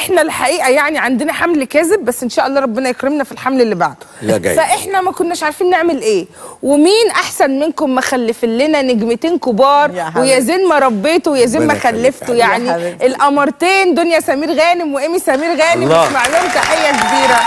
احنا الحقيقه يعني عندنا حمل كاذب بس ان شاء الله ربنا يكرمنا في الحمل اللي بعده لا جاي. فاحنا ما كناش عارفين نعمل ايه ومين احسن منكم مخلفين لنا نجمتين كبار يا حبيبتي. ويا زين ما ربيته ويا زين ما ربنا يخليك خلفته يا يعني حبيبتي. القمرتين دنيا سمير غانم وايمي سمير غانم الله. نسمع لهم تحيه كبيره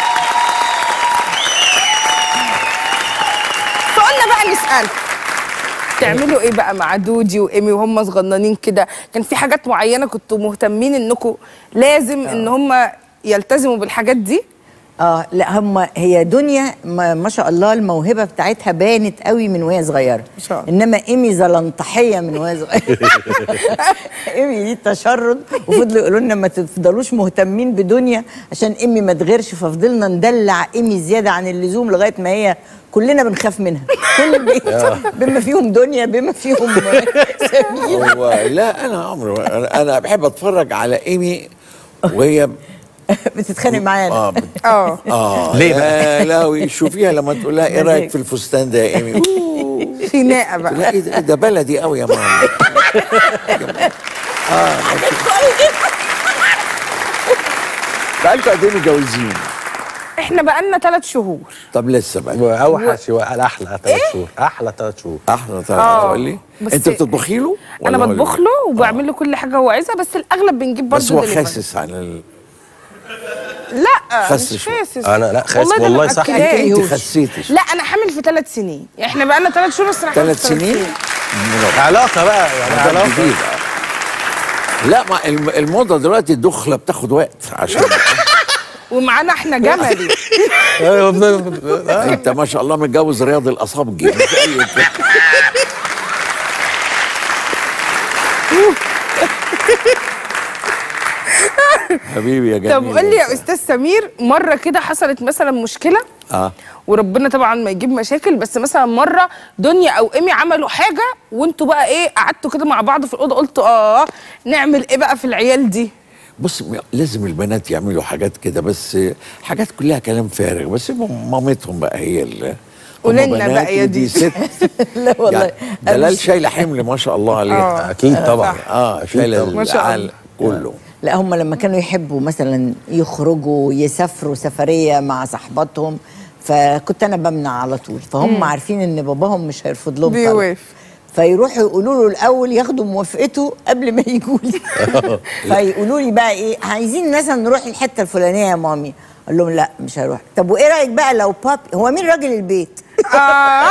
فقلنا بقى نسال تعملوا ايه بقى مع دودي وايمي وهم صغننين كده كان في حاجات معينه كنتوا مهتمين انكم لازم ان هم يلتزموا بالحاجات دي اه لا هم هي دنيا ما, ما شاء الله الموهبه بتاعتها بانت قوي من وهي صغيره ما شاء الله. انما ايمي زلنطحيه من وهي صغيره ايمي دي تشرد وفضلوا يقولوا لنا ما تفضلوش مهتمين بدنيا عشان ايمي ما تغيرش ففضلنا ندلع ايمي زياده عن اللزوم لغايه ما هي كلنا بنخاف منها كل البيت بما فيهم دنيا بما فيهم سمير هو لا انا عمري انا أنا بحب اتفرج على ايمي وهي بتتخانق معانا اه بت- اه اه ليه بقى؟ يا لهوي شوفيها لما تقول لها ايه رايك في الفستان ده يا ايمي خناقه بقى لا إيه ده, ده بلدي قوي يا ماما اه بقالكم قد ايه متجوزين؟ احنا بقالنا ثلاث شهور طب لسه بقى واوحش والاحلى ثلاث شهور احلى ثلاث شهور احلى طبعا آه. تقول لي بس- انت بتطبخي له؟ انا ولا هو اللي بطبخ له وبعمل له كل حاجه هو عايزها بس الاغلب بنجيب برضه بس هو delivery. خاسس على ال... لا خس مش شوية. خاسس أنا لا، خاسس ده أنا والله صح. مأكلاه. انت خسيتش لا انا حامل في ثلاث سنين احنا بقالنا ثلاث شهور بس انا حامل ثلاث في ثلاث سنين؟ برافو. علاقه بقى يعني ده علاقه جديد لا ما الم- الموضه دلوقتي الدخله بتاخد وقت عشان ومعانا احنا جملي أيوة، بن- آه. انت ما شاء الله متجوز رياض الاصابجي مش أي بتاع. حبيبي يا جميل طب قول لي يا استاذ سمير مره كده حصلت مثلا مشكله اه وربنا طبعا ما يجيب مشاكل بس مثلا مره دنيا او ايمي عملوا حاجه وانتوا بقى ايه قعدتوا كده مع بعض في الاوضه قلتوا اه نعمل ايه بقى في العيال دي بص م- لازم البنات يعملوا حاجات كده بس حاجات كلها كلام فارغ بس هم- مامتهم بقى هي اللي قولي هم لنا بنات بقى يا ودي دي. ست لا والله يعني دلال شايله حمل ما شاء الله عليها اكيد طبعا اه شايله ما شاء الله. العال كله لا هم لما كانوا يحبوا مثلا يخرجوا يسافروا سفريه مع صاحباتهم فكنت انا بمنع على طول فهم عارفين ان باباهم مش هيرفض لهم طلب. بيوافق. فيروحوا يقولوا له الاول ياخدوا موافقته قبل ما يجوا لي فيقولوا لي بقى ايه عايزين مثلا نروح الحته الفلانيه يا مامي اقول لهم لا مش هروح طب وايه رايك بقى لو بابي هو مين راجل البيت اه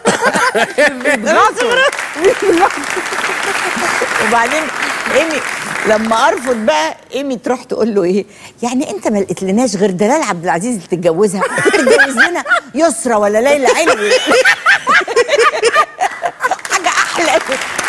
وبعدين ايمي لما ارفض بقى ايمي تروح تقول له ايه يعني انت ما لقيتلناش غير دلال عبد العزيز اللي تتجوزها تتجوز لنا يسرى ولا ليلى علوي حاجه احلى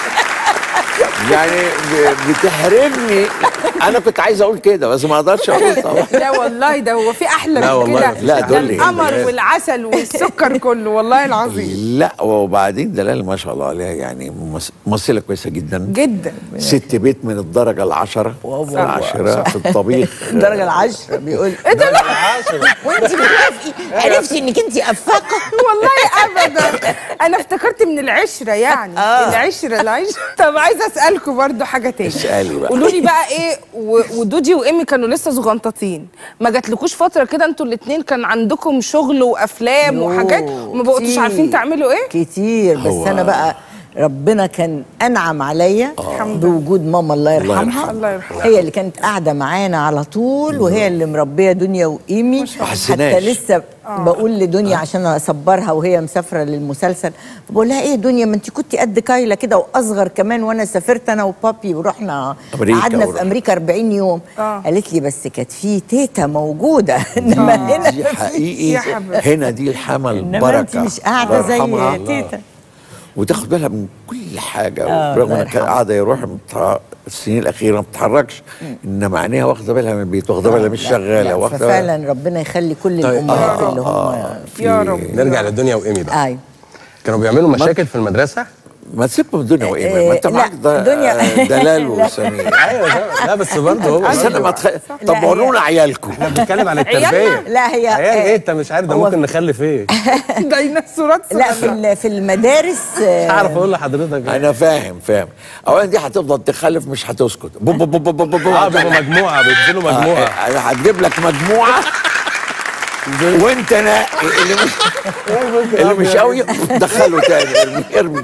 يعني ب- بتحرمني انا كنت عايز اقول كده بس ما اقدرش اقول طبعا لا والله ده هو في احلى لا من والله كده ما فيش لا، ده دول لي. القمر والعسل والسكر كله والله العظيم لا وبعدين دلال ما شاء الله عليها يعني ممس- ممثله كويسه جدا جدا ست بيت من الدرجه العشرة واو، واو، العاشرة في الطبيخ الدرجه العشرة بيقول ايه ده لا وانت بتوافقي عرفتي انك انت افاقه والله ابدا انا افتكرت من العشره يعني آه. العشره العشره طب عايزه اسالكم برضو حاجه تاني اسألي بقى. قولوا لي بقى ايه و- ودودي وايمي كانوا لسه صغنطاطين ما جاتلكوش فتره كده انتوا الاثنين كان عندكم شغل وافلام يوه، وحاجات وما بقوتوش كتير. عارفين تعملوا ايه كتير بس هو- انا بقى ربنا كان انعم عليا بوجود ماما الله الله يرحمها يرحمها. الله يرحمها. هي اللي كانت قاعده معانا على طول وهي اللي مربيه دنيا وايمي ما حسيناش. حتى لسه بقول لدنيا عشان اصبرها وهي مسافره للمسلسل بقول لها ايه دنيا ما انت كنت قد كايله كده واصغر كمان وانا سافرت انا وبابي ورحنا أمريكا قعدنا في ورحنا. امريكا 40 يوم آه. قالت لي بس كانت في تيتا موجوده انما هنا دي يا حقيقي حبيبتي. هنا دي الحمل انما انت بركه مش قاعده الله يرحمها. زي تيتا وتاخد بالها من كل حاجه آه، رغم الله انها كانت يرحمها. قاعده يروح متع- السنين الاخيره ما بتتحركش انما عينيها واخده بالها من البيت واخده بالها مش لا، شغاله لا، واخده بالها ففعلا ربنا يخلي كل طيب. الامهات آه، اللي هم آه، في- يا رب نرجع للدنيا وايمي بقى ايوه كانوا بيعملوا مشاكل في المدرسه ما تسيبهم من دنيا وايه ما انت لا، معاك ده دنيا- آه، دلال لا. وسمير ايوه ده- لا بس برضه هو بس انا ما تخ... طب هي- ورونا عيالكم احنا بنتكلم عن عيالنا؟ التربيه لا، هي- عيال ايه انت مش عارف ده هو- ممكن نخلف ايه ديناصورات لا في ال- في المدارس آه، مش عارف اقول لحضرتك إيه. انا فاهم فاهم اولا دي هتفضل تخلف مش هتسكت بو بو بو بو بو بو بو. اه بيبقوا مجموعه بينزلوا مجموعه آه، هتجيب لك مجموعه وانت ناقي اللي مش اللي مش قوي دخله تاني ارمي ارمي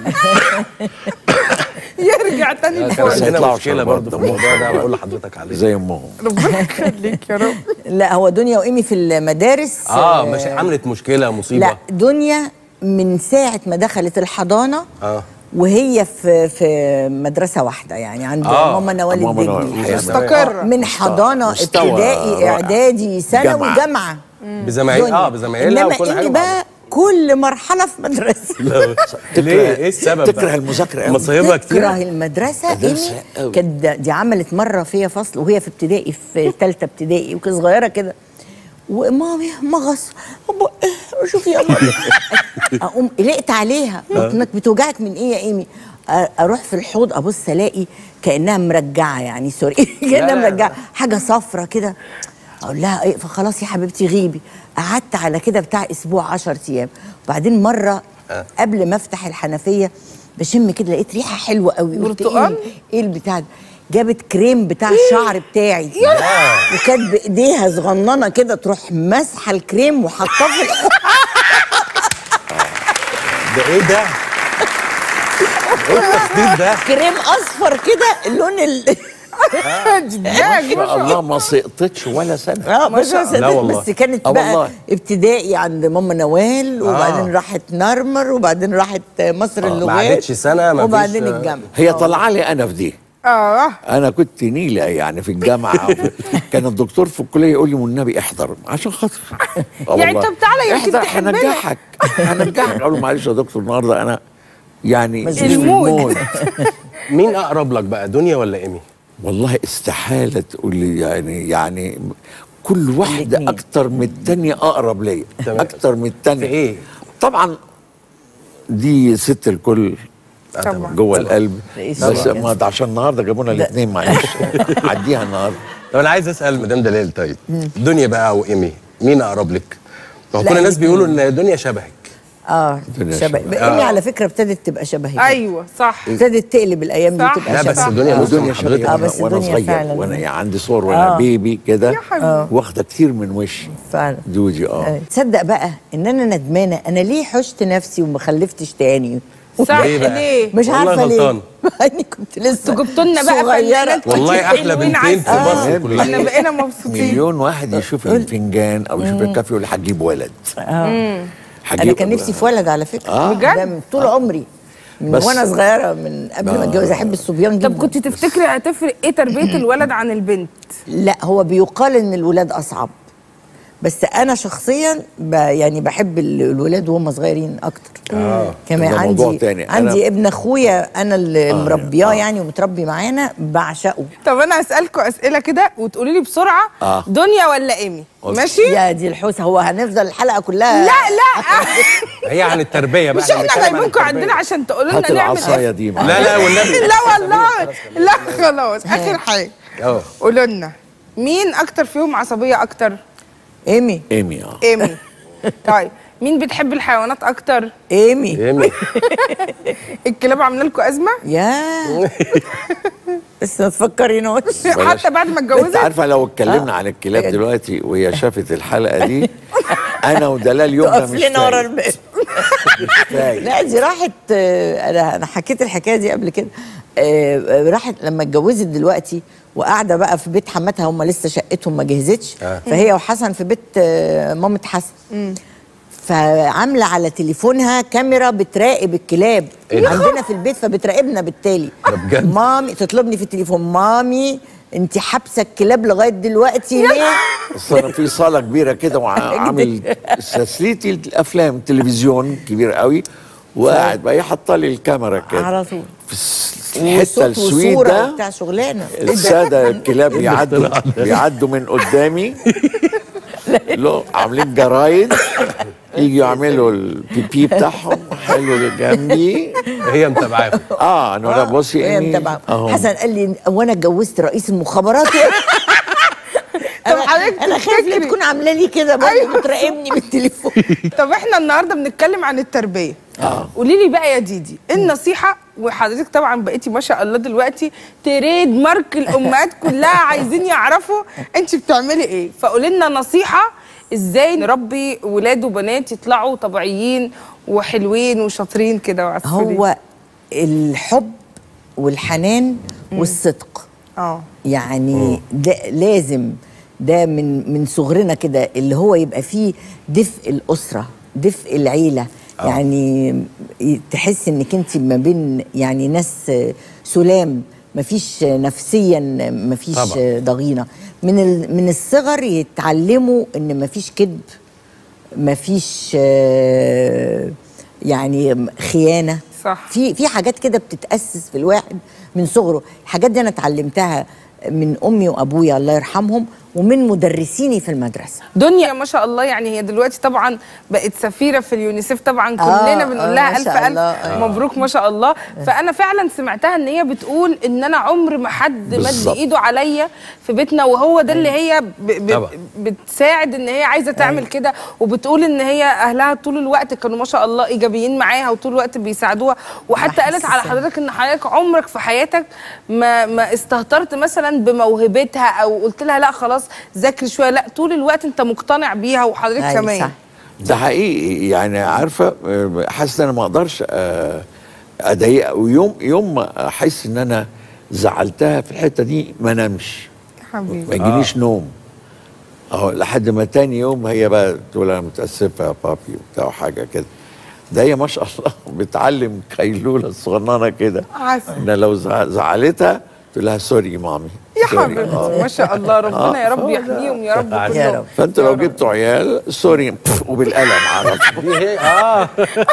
يرجع تاني كان لفوق. بس عندنا هيطلعوا مشكله شربات برضه في ده. الموضوع ده بقول لحضرتك عليه زي امهم ربنا يخليك يا رب لا هو دنيا وايمي في المدارس اه مش عملت مشكله مصيبه لا دنيا من ساعه ما دخلت الحضانه اه وهي في في مدرسه واحده يعني عند آه، ماما نوال ماما نوال. الدجلي مستقرة. من حضانه مستوى ابتدائي رائع. اعدادي ثانوي جامعة. جامعه بزمايل دنيا. اه بزمايلها انما وكل حاجه ايمي مع بقى كل مرحله في مدرسه ليه ايه السبب تكره بقى؟ المذاكره قوي مصايبها كتير تكره المدرسه مدرسة ايمي قوي. كانت ده- دي عملت مره فيها فصل وهي في ابتدائي في ثالثه ابتدائي وكانت صغيره كده ومامي مغص أبا إيه، شوفي يا مامي اقوم قلقت عليها قلت انك بتوجعك من ايه يا ايمي أ- اروح في الحوض ابص الاقي كانها مرجعه يعني سوري كانها لا، لا. مرجعه حاجه صفرة كده اقول لها ايه فخلاص يا حبيبتي غيبي قعدت على كده بتاع اسبوع 10 ايام وبعدين مره قبل ما افتح الحنفيه بشم كده لقيت ريحه حلوه قوي قلت برتقال؟ ايه ايه البتاع ده جابت كريم بتاع الشعر بتاعي وكانت بايديها صغننه كده تروح ماسحه الكريم وحطاه في الحوض. ده ايه ده؟ ايه التخطيط ده؟ كريم اصفر كده اللون ال جداج ما شاء الله ما سقطتش ولا سنه اه بس لا والله. بس كانت آه بقى والله. ابتدائي عند ماما نوال وبعدين راحت نرمر وبعدين راحت مصر ما اللغات عادتش سنة، ما وبعدين فيش- الجامعه هي طالعه لي انا في دي اه انا كنت نيله يعني في الجامعه كان الدكتور في الكليه يقول لي والنبي احضر عشان خاطر آه يعني والله. طب تعالى يمكن احضر تحبنا. هنجحك هنجحك اقول له معلش يا دكتور النهارده انا يعني مش في المود. المود. مين اقرب لك بقى دنيا ولا ايمي؟ والله استحاله تقول لي يعني يعني كل واحده الاتنين. اكتر من التانيه اقرب ليا تمام. اكتر من التانيه في إيه؟ طبعا دي ست الكل طبعا جوه القلب رئيس بس طبعا. ما ده عشان النهارده جابونا الاثنين معلش عديها النهارده طب انا عايز اسال مدام دلال طيب دنيا بقى وايمي مين اقرب لك؟ ما هو لا، كل الناس الاتنين. بيقولوا ان دنيا شبهك اه الدنيا شبه شبه. امي على فكره ابتدت تبقى شبهي ايوه صح ابتدت تقلب الايام دي صح. تبقى لا شبهي بس الدنيا آه. بص ودنيا حضرتك آه، بس وانا الدنيا صغير فعلا. وانا يعني عندي صور وانا آه. بيبي كده يا حبيبي. واخده كتير من وشي فعلا دودي اه آه. تصدق بقى ان انا ندمانه انا ليه حشت نفسي وما خلفتش تاني صح ليه بقى؟ ليه مش والله عارفه ليه غلطان. مع اني كنت لسه انتوا جبتوا لنا بقى صغيرة. فنانات والله احلى حلوين بنتين في عسل. مصر آه. احنا كلها بقينا مبسوطين مليون واحد يشوف الفنجان او يشوف الكافي يقول هجيب ولد انا هجيب كان نفسي في ولد على فكره آه. ده بجد؟ من طول عمري من بس- وانا صغيره من قبل ما اتجوز احب الصبيان جدا طب كنت تفتكري هتفرق ايه تربيه الولد عن البنت لا هو بيقال ان الولاد اصعب بس انا شخصيا ب يعني بحب ال- الولاد وهم صغيرين اكتر آه. كمان ده موضوع عندي تاني. أنا- عندي ابن اخويا انا اللي آه، مربياه آه. يعني ومتربي معانا بعشقه طب انا هسالكم اسئله كده وتقولي لي بسرعه آه. دنيا ولا ايمي قلت. ماشي يا دي الحوسه هو هنفضل الحلقه كلها لا لا هي عن التربيه بقى مش احنا بنتكلم عن جايبينكم التربية. عندنا عشان تقولوا هات لنا نعمل العصايه ايه دي لا لا والنبي لا والله لا خلاص اخر حاجه اه قولوا لنا مين اكتر فيهم عصبيه اكتر ايمي ايمي اه ايمي طيب مين بتحب الحيوانات اكتر ايمي ايمي الكلاب عامله لكم ازمه يا بس ما تفكرينوش حتى بعد ما انت اتجوزت عارفه لو اتكلمنا عن الكلاب دلوقتي وهي شافت الحلقه دي انا ودلال يومنا تقف مش لنا ورا فايق الباب مش فايق لا دي راحت آه، انا انا حكيت الحكايه دي قبل كده آه، آه، راحت لما اتجوزت دلوقتي وقاعده بقى في بيت حماتها هم لسه شقتهم ما جهزتش آه. فهي وحسن في بيت آه، مامة حسن فعامله على تليفونها كاميرا بتراقب الكلاب إيه ده؟ عندنا في البيت فبتراقبنا بالتالي ده بجد؟ مامي تطلبني في التليفون مامي انت حابسه الكلاب لغايه دلوقتي ليه؟ بس انا في صاله كبيره كده وعامل سلسلتي الافلام تلفزيون كبير قوي وقاعد بقى هي حاطه لي الكاميرا كده على طول في الس- الحته وصوت السويت وصوره ده بتاع شغلانه الساده الكلاب بيعدوا بيعدوا من قدامي لو عاملين جرايد يجوا يعملوا البي بي بتاعهم حلو جنبي هي متابعاكم اه انا لا بصي هي إني متابعة أهو. حسن قال لي وانا اتجوزت رئيس المخابرات طب حضرتك انا خايف لا تفتكري- تكون عامله لي كده برضه أيوة. بتراقبني بالتليفون طب احنا النهارده بنتكلم عن التربيه قولي لي بقى يا ديدي إيه النصيحه وحضرتك طبعا بقيتي ما شاء الله دلوقتي تريد مارك الامهات كلها عايزين يعرفوا انت بتعملي ايه فقولي لنا نصيحه ازاي نربي ولاد وبنات يطلعوا طبيعيين وحلوين وشاطرين كده وعسولين هو الحب والحنان والصدق اه يعني ده لازم ده من من صغرنا كده اللي هو يبقى فيه دفء الاسره دفء العيله آه. يعني ي- تحس انك انت ما بين يعني ناس سلام مفيش نفسيا مفيش طبعا. ضغينه من ال- من الصغر يتعلموا ان مفيش كذب مفيش آه، يعني خيانه صح. في في حاجات كده بتتاسس في الواحد من صغره الحاجات دي انا اتعلمتها من امي وابويا الله يرحمهم ومن مدرسيني في المدرسه دنيا ما شاء الله يعني هي دلوقتي طبعا بقت سفيره في اليونيسيف طبعا كلنا آه، بنقول آه، لها ما الف شاء الف الله، آه. مبروك ما شاء الله فانا فعلا سمعتها ان هي بتقول ان انا عمر ما حد مد بالظبط. ايده عليا في بيتنا وهو ده اللي هي ب ب طبعا. بتساعد ان هي عايزه تعمل كده وبتقول ان هي اهلها طول الوقت كانوا ما شاء الله ايجابيين معاها وطول الوقت بيساعدوها وحتى قالت على بحسها. حضرتك ان حضرتك عمرك في حياتك ما ما استهترت مثلا بموهبتها او قلت لها لا خلاص ذاكري شويه لا طول الوقت انت مقتنع بيها وحضرتك أيوة كمان صح. ده حقيقي يعني عارفه آه، حاسس ان انا ما اقدرش آه، اضايقها ويوم يوم ما احس ان انا زعلتها في الحته دي ما نامش ما حبيبي يجينيش نوم اهو لحد ما تاني يوم هي بقى تقول انا متاسفه يا بابي وبتاع حاجه كده ده هي ما شاء الله بتعلم كيلوله صغننه كده عسل. ان لو زع- زعلتها تقول لها سوري مامي يا سوري. حبيبتي آه. ما شاء الله ربنا يا رب آه، يحميهم يا رب يا كلهم رب. فانت لو جبتوا عيال سوري بف، وبالقلم عرفت دي هي اه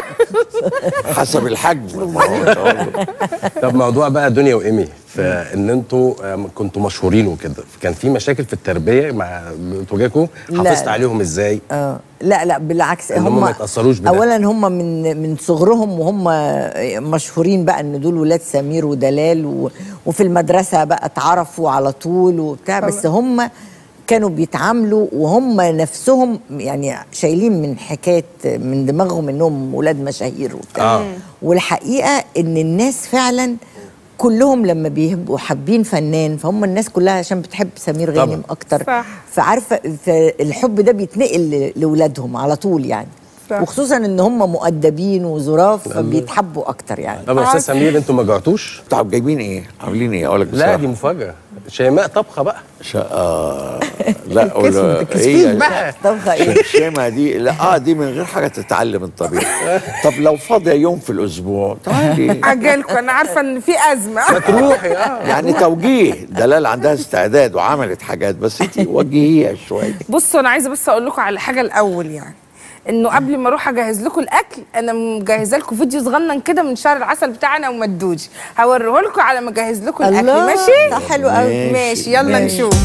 حسب الحجم ما هو- طب موضوع بقى دنيا وايمي فان انتوا آم، كنتوا مشهورين وكده كان في مشاكل في التربيه مع بتواجهكم لا. حافظت عليهم ازاي اه لا لا بالعكس إن هم ما يتأثروش بده. اولا هم من من صغرهم وهم مشهورين بقى ان دول ولاد سمير ودلال و وفي المدرسه بقى اتعرفوا على طول وبتاع بس هم كانوا بيتعاملوا وهم نفسهم يعني شايلين من حكايه من دماغهم انهم ولاد مشاهير وبتاع آه. والحقيقه ان الناس فعلا كلهم لما بيبقوا حابين فنان فهم الناس كلها عشان بتحب سمير طبعا. غانم اكتر صح. فعارفه فالحب ده بيتنقل ل- لاولادهم على طول يعني صح. وخصوصا ان هم مؤدبين وظراف فبيتحبوا اكتر يعني طب يا استاذ سمير انتوا ما جعتوش طب جايبين ايه؟ عاملين ايه؟ اقول لك لا بصراحة. دي مفاجاه شيماء طبخه بقى شا... آه لا الكسف- ولا الكسفين بقى. طبخة إيه؟ الشيمة دي لا اه دي من غير حاجه تتعلم الطبيعي طب لو فاضيه يوم في الاسبوع تعالي عجلكم انا عارفه ان في ازمه تروحي اه يعني توجيه دلال عندها استعداد وعملت حاجات بس انت وجهيها شويه بصوا انا عايزه بس اقول لكم على حاجه الاول يعني انه قبل ما اروح اجهز لكم الاكل انا مجهزه لكم فيديو صغنن كده من شهر العسل بتاعنا ومدوجي هوريه لكم على ما اجهز لكم الاكل الله، ماشي ده حلو قوي ماشي. ماشي يلا ماشي. نشوف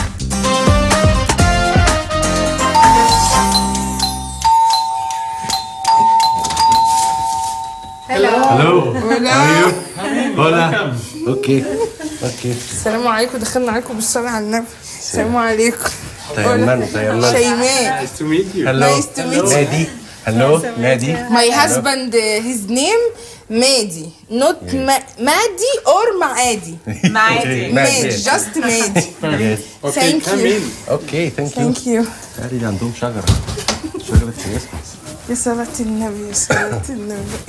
Hello. How are you? Hola. اوكي اوكي السلام عليكم دخلنا عليكم بالصلاه على النبي السلام عليكم تيمنوا تيمنوا شيماء Nice to meet you. هلو Nice to meet you. نادي هلو نادي My husband uh, his name Madi not Ma- Madi or Maadi مادي Madi just Madi Okay, Thank come you. in. اوكي ثانك يو thank you تقريبا عندهم شجره شجره كريسماس يا صلاة النبي يا صلاة النبي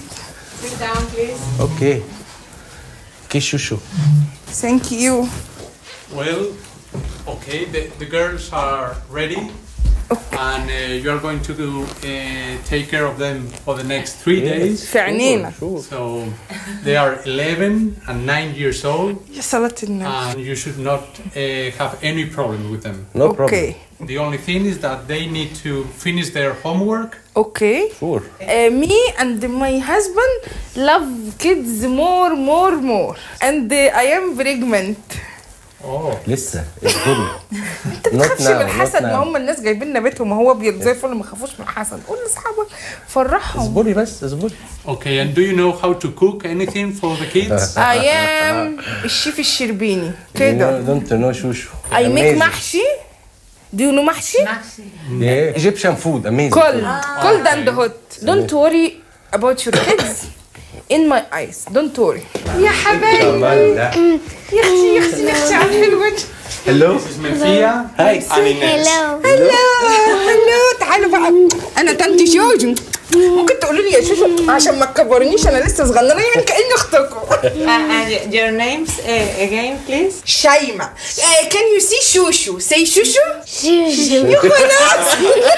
اوكي اوكي شوشو thank you Well, okay, the, the girls are ready. And uh, you are going to do, uh, take care of them for the next three days. في عينينا So they are 11 and 9 years old, يا صلاة النبي and you should not uh, have any problem with them. نو بروبلم okay The only thing is that they need to finish their homework. okay شور Uh, me and my husband love kids more more more and uh, I am pregnant Oh. لسه اصبري ما تخافش من الحسد ما هم الناس جايبين لنا بيتهم وهو ابيض زي الفل ما خافوش من الحسد قول لاصحابك فرحهم اصبري بس اصبري Okay, and do you know how to cook anything for the kids? I am الشيف الشربيني كده دونت نو شوشو I make محشي Do you know محشي؟ ايجيبشن فود اميزنج Cold, cold and hot. Don't worry about your kids. In my eyes, don't worry. يا حبايبي يا اختي يا اختي يا اختي على الحلوة هلو This is Mencia. هاي Hello. هلو هلو تعالوا بقى انا تانتي جوجو ممكن تقولوا لي يا شوشو عشان ما تكبرنيش انا لسه صغننه يعني كاني اختكم and your names uh, again, please. شايمة كان يو سي شوشو سي شوشو Shoo يا خلاص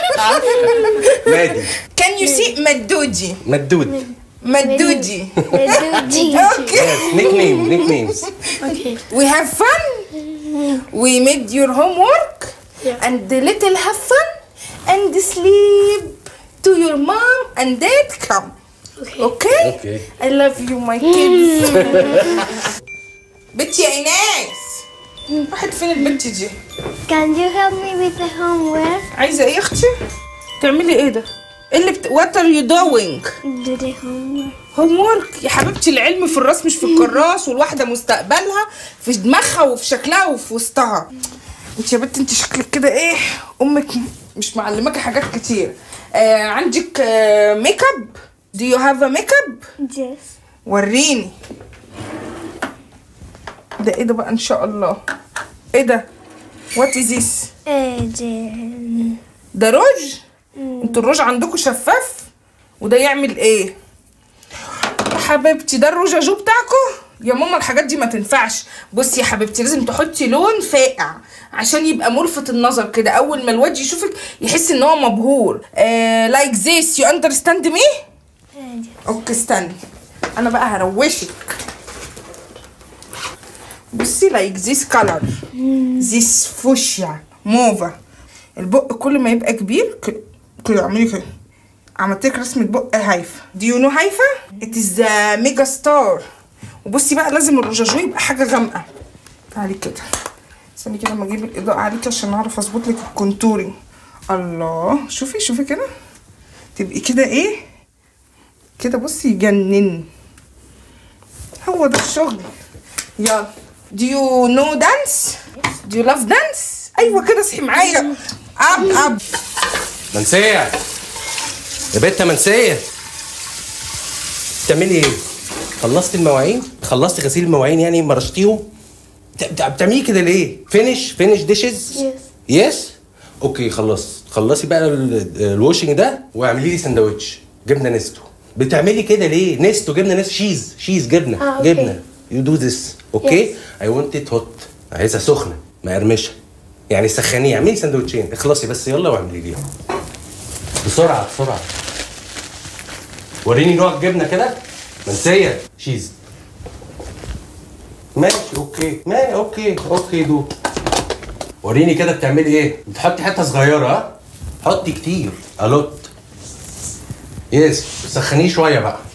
مادي كان يو سي مدودي مدود مدودي shoo. اوكي نيك نيم نيك نيمز Okay. We have fun. We made your homework. And the little have fun. And sleep to your mom and dad come. Okay. Okay. I love you my kids. بنتي يا ايناس راحت فين البنت دي؟ Can you help me with the homework? عايزة ايه يا اختي؟ تعملي ايه ده؟ ايه اللي بت... What are you doing؟ Do the homework. هوم ورك يا حبيبتي العلم في الراس مش في الكراس والواحده مستقبلها في دماغها وفي شكلها وفي وسطها انت يا بنت انت شكلك كده ايه امك مش معلماكي حاجات كتير آه عندك آه ميك اب Do you have a makeup؟ Yes. وريني ده ايه ده بقى ان شاء الله ايه ده وات از ذيس Uh, the, ده روج انتوا الروج عندكم شفاف وده يعمل ايه يا حبيبتي ده الروجاجو بتاعكم يا ماما الحاجات دي ما تنفعش بصي يا حبيبتي لازم تحطي لون فاقع عشان يبقى ملفت النظر كده اول ما الواد يشوفك يحس ان هو مبهور لايك ذيس يو اندرستاند مي uh, yes. اوكي استني انا بقى هروشك بصي لايك ذيس كلر ذيس فوشيا موفا البق كل ما يبقى كبير ك- كده اعملي كده عملت لك رسمه بق هايفه دي يو نو هايفه ات از ذا ميجا ستار وبصي بقى لازم الرجاجو يبقى حاجه غامقه تعالي كده استني كده اما اجيب الاضاءه عليك عشان اعرف اظبط لك الكونتورنج الله شوفي شوفي كده تبقي كده ايه كده بصي يجنن هو ده الشغل يلا do you know dance do you love dance ايوه كده اصحي معايا اب اب منسية يا بنت منسية بتعملي ايه؟ خلصتي المواعين؟ خلصتي غسيل المواعين يعني مرشتيهم؟ بت- بت- بتعملي كده ليه؟ فينش فينش ديشز؟ Yes. يس؟ اوكي خلص خلصي بقى ال- الواشنج ده واعملي لي سندوتش جبنه نستو بتعملي كده ليه؟ نستو جبنه نستو شيز شيز جبنه آه، أوكي. جبنه يو دو ذس اوكي؟ اي ونت ات هوت عايزها سخنه مقرمشه يعني سخنيه اعملي سندوتشين اخلصي بس يلا واعملي ليهم بسرعه بسرعه وريني نوع الجبنه كده منسيه شيز ماشي اوكي ما اوكي اوكي دو وريني كده بتعملي ايه بتحطي حته صغيره ها حطي كتير الوت يس سخنيه شويه بقى